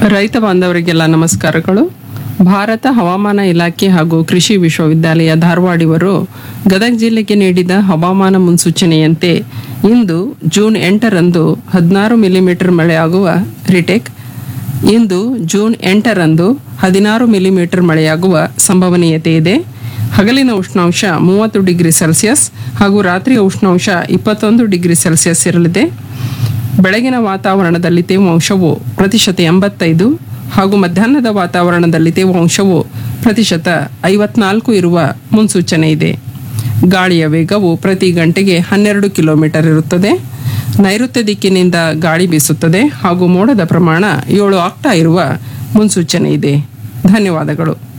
ರೈತ ಬಾಂಧವರಿಗೆಲ್ಲ ನಮಸ್ಕಾರಗಳು ಭಾರತ ಹವಾಮಾನ ಇಲಾಖೆ ಹಾಗೂ ಕೃಷಿ ವಿಶ್ವವಿದ್ಯಾಲಯ ಧಾರವಾಡಿವರು ಗದಗ ಜಿಲ್ಲೆಗೆ ನೀಡಿದ ಹವಾಮಾನ ಮುನ್ಸೂಚನೆಯಂತೆ ಇಂದು ಜೂನ್ ಎಂಟರಂದು ಹದಿನಾರು ಮಿಲಿಮೀಟರ್ ಮಳೆಯಾಗುವ ರಿಟೆಕ್ ಇಂದು ಜೂನ್ ಎಂಟರಂದು ಹದಿನಾರು ಮಿಲಿಮೀಟರ್ ಮಳೆಯಾಗುವ ಸಂಭವನೀಯತೆ ಇದೆ ಹಗಲಿನ ಉಷ್ಣಾಂಶ ಮೂವತ್ತು ಡಿಗ್ರಿ ಸೆಲ್ಸಿಯಸ್ ಹಾಗೂ ರಾತ್ರಿಯ ಉಷ್ಣಾಂಶ ಇಪ್ಪತ್ತೊಂದು ಡಿಗ್ರಿ ಸೆಲ್ಸಿಯಸ್ ಇರಲಿದೆ ಬೆಳಗಿನ ವಾತಾವರಣದಲ್ಲಿ ತೇವಾಂಶವು ಪ್ರತಿಶತ ಎಂಬತ್ತೈದು ಹಾಗೂ ಮಧ್ಯಾಹ್ನದ ವಾತಾವರಣದಲ್ಲಿ ತೇವಾಂಶವು ಪ್ರತಿಶತ ಐವತ್ನಾಲ್ಕು ಇರುವ ಮುನ್ಸೂಚನೆ ಇದೆ ಗಾಳಿಯ ವೇಗವು ಪ್ರತಿ ಗಂಟೆಗೆ ಹನ್ನೆರಡು ಕಿಲೋಮೀಟರ್ ಇರುತ್ತದೆ ನೈಋತ್ಯ ದಿಕ್ಕಿನಿಂದ ಗಾಳಿ ಬೀಸುತ್ತದೆ ಹಾಗೂ ಮೋಡದ ಪ್ರಮಾಣ ಏಳು ಆಕ್ಟಾ ಇರುವ ಮುನ್ಸೂಚನೆ ಇದೆ ಧನ್ಯವಾದಗಳು